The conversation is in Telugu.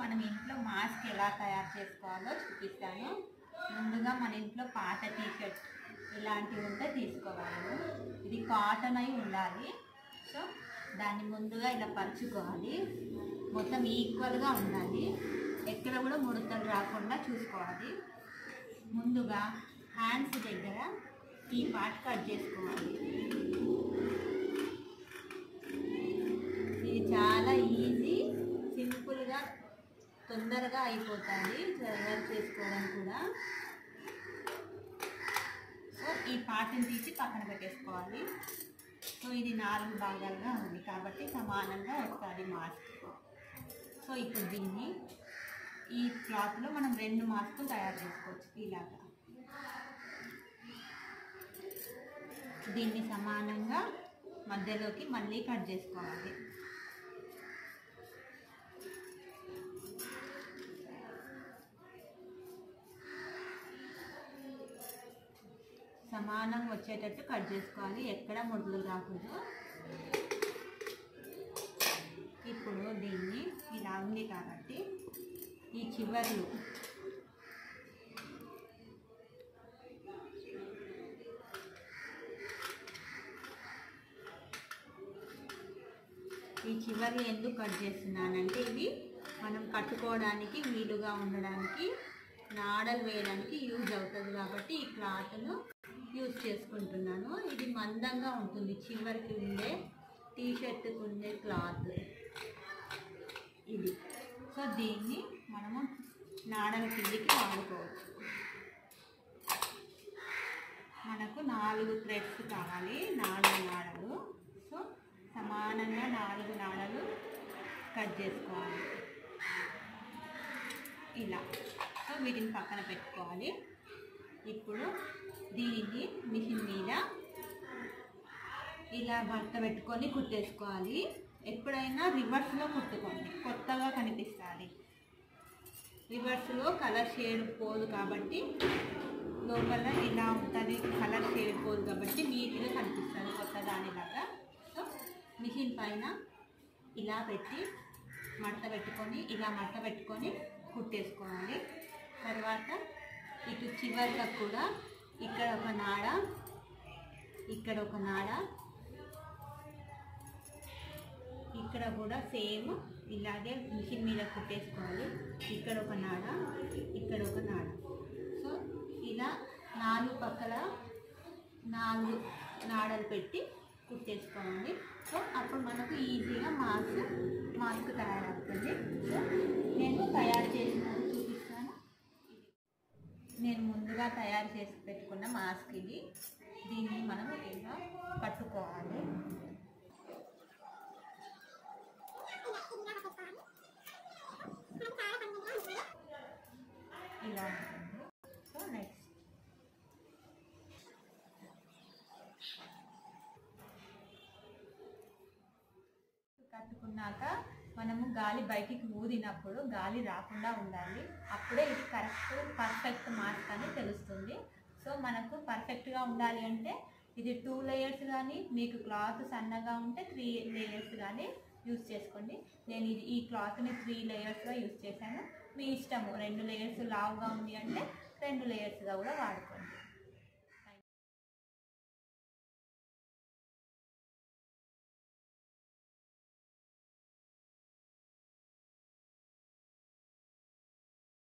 మనం ఇంట్లో మాస్క్ ఎలా తయారు చేసుకోవాలో చూపిస్తాను ముందుగా మన ఇంట్లో పాత టీషర్ట్ ఇలాంటివి ఉంటే తీసుకోవాలి ఇది కాటన్ అయి ఉండాలి సో దాన్ని ముందుగా ఇలా పరుచుకోవాలి మొత్తం ఈక్వల్గా ఉండాలి ఎక్కడ కూడా ముడతలు రాకుండా చూసుకోవాలి ముందుగా హ్యాండ్స్ దగ్గర ఈ పార్ట్ కట్ చేసుకోవాలి ఇది చాలా ఈజీ సింపుల్గా తొందరగా అయిపోతుంది తయారు చేసుకోవడం కూడా సో ఈ పార్ట్ని తీసి పక్కన పెట్టేసుకోవాలి సో ఇది నాలుగు భాగాలుగా ఉంది కాబట్టి సమానంగా వస్తుంది మాస్క్ సో ఇప్పుడు దీన్ని ఈ క్లాత్లో మనం రెండు మాస్కులు తయారు చేసుకోవచ్చు ఇలాగా దీన్ని సమానంగా మధ్యలోకి మళ్ళీ కట్ చేసుకోవాలి సమానంగా వచ్చేటట్టు కట్ చేసుకోవాలి ఎక్కడ ముడులు రాకూడదు ఇప్పుడు దీన్ని ఇలా ఉంది కాబట్టి ఈ చివర్లు ఈ చివర్లు ఎందుకు కట్ చేస్తున్నానంటే ఇవి మనం కట్టుకోవడానికి వీలుగా ఉండడానికి నాడలు వేయడానికి యూజ్ అవుతుంది కాబట్టి ఈ క్లాత్ను యూజ్ చేసుకుంటున్నాను ఇది మందంగా ఉంటుంది చివరికి ఉండే టీ షర్ట్కి ఉండే క్లాత్ ఇది సో దీన్ని మనము నాడల కిందికి వాడుకోవచ్చు మనకు నాలుగు థ్రెడ్స్ కావాలి నాలుగు నాడలు సో సమానంగా నాలుగు నాడలు కట్ చేసుకోవాలి ఇలా సో వీటిని పక్కన పెట్టుకోవాలి ఇప్పుడు దీనిని మిషన్ మీద ఇలా భర్త పెట్టుకొని కుట్టేసుకోవాలి ఎప్పుడైనా రివర్స్లో కుట్టుకోండి కొత్తగా కనిపిస్తుంది రివర్స్లో కలర్ షేడ్ పోదు కాబట్టి లోపల ఇలా ఉంటుంది కలర్ షేడ్ పోదు కాబట్టి నీట్గా కనిపిస్తుంది కొత్త దానిలాగా సో మిషన్ పైన ఇలా పెట్టి మడత పెట్టుకొని ఇలా మడత పెట్టుకొని కుట్టేసుకోవాలి తర్వాత ఇటు చివరిగా కూడా ఇక్కడ ఒక నాడ ఇక్కడ ఒక నాడ ఇక్కడ కూడా సేమ్ ఇలాగే మిషన్ మీద కుట్టేసుకోవాలి ఇక్కడ ఒక నాడ ఇక్కడ ఒక నాడ సో ఇలా నాలుగు పక్కల నాలుగు నాడలు పెట్టి కుట్టేసుకోవాలి సో అప్పుడు మనకు ఈజీగా మాస్క్ మాస్క్ తయారవుతుంది సో నేను తయారు చేసినది చూపిస్తాను నేను ముందుగా తయారు చేసి పెట్టుకున్న మాస్క్ ఇది దీన్ని మనం ఇలా కట్టుకోవాలి ఇలా ఉంటుంది సో నెక్స్ట్ కట్టుకున్నాక మనము గాలి బయటికి ఊదినప్పుడు గాలి రాకుండా ఉండాలి అప్పుడే ఇది కరెక్ట్ పర్ఫెక్ట్ మాస్క్ అని తెలుస్తుంది సో మనకు పర్ఫెక్ట్గా ఉండాలి అంటే ఇది టూ లేయర్స్ కానీ మీకు క్లాత్ సన్నగా ఉంటే త్రీ లేయర్స్ కానీ యూస్ చేసుకోండి నేను ఇది ఈ క్లాత్ని త్రీ లేయర్స్గా యూస్ చేశాను మీ ఇష్టము రెండు లేయర్స్ లావుగా ఉంది అంటే రెండు లేయర్స్గా కూడా వాడుకోండి